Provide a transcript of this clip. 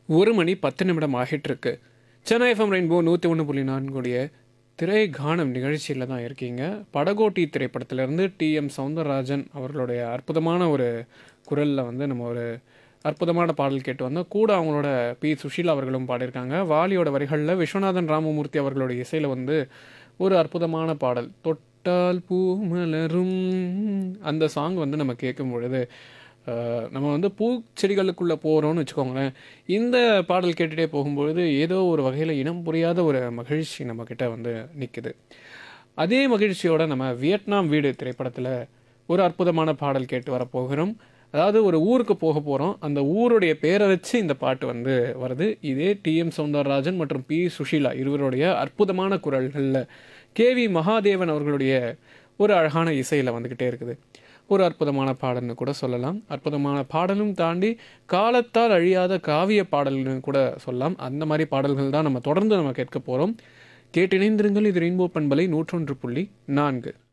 ஒரு மணி பத்து நிமிடம் ஆகிட்டு இருக்கு சென்னை எஃப்எம் ரெயின்போ நூற்றி ஒன்று புள்ளி நான்குடைய திரை கானம் நிகழ்ச்சியில் தான் இருக்கீங்க படகோட்டி திரைப்படத்திலிருந்து டி எம் சவுந்தரராஜன் அவர்களுடைய அற்புதமான ஒரு குரலில் வந்து நம்ம ஒரு அற்புதமான பாடல் கேட்டு வந்தோம் கூட அவங்களோட பி சுஷீலா அவர்களும் பாடியிருக்காங்க வாலியோட வரிகளில் விஸ்வநாதன் ராமமூர்த்தி அவர்களுடைய இசையில் வந்து ஒரு அற்புதமான பாடல் தொட்டால் பூ மலரும் அந்த சாங் வந்து நம்ம கேட்கும் பொழுது அஹ், நம்ம வந்து பூச்செடிகளுக்குள்ளே போகிறோம்னு வச்சுக்கோங்களேன் இந்த பாடல் கேட்டுகிட்டே போகும்பொழுது ஏதோ ஒரு வகையில் இனம் புரியாத ஒரு மகிழ்ச்சி நம்மக்கிட்ட வந்து நிற்குது அதே மகிழ்ச்சியோட நம்ம வியட்நாம் வீடு திரைப்படத்தில் ஒரு அற்புதமான பாடல் கேட்டு வரப்போகிறோம் அதாவது ஒரு ஊருக்கு போக போகிறோம் அந்த ஊருடைய பேரை வச்சு இந்த பாட்டு வந்து வருது இதே டிஎம் சௌந்தரராஜன் மற்றும் பி சுஷீலா இருவருடைய அற்புதமான குரல்களில் கேவி மகாதேவன் அவர்களுடைய ஒரு அழகான இசையில் வந்துக்கிட்டே இருக்குது ஒரு அற்புதமான பாடல்னு கூட சொல்லலாம் அற்புதமான பாடலும் தாண்டி காலத்தால் அழியாத காவிய பாடல்னு கூட சொல்லலாம் அந்த மாதிரி பாடல்கள் தான் நம்ம தொடர்ந்து நம்ம கேட்க போகிறோம் கேட்டிணைந்திருங்கள் இது ரெயின்போ பண்பலை நூற்றொன்று புள்ளி நான்கு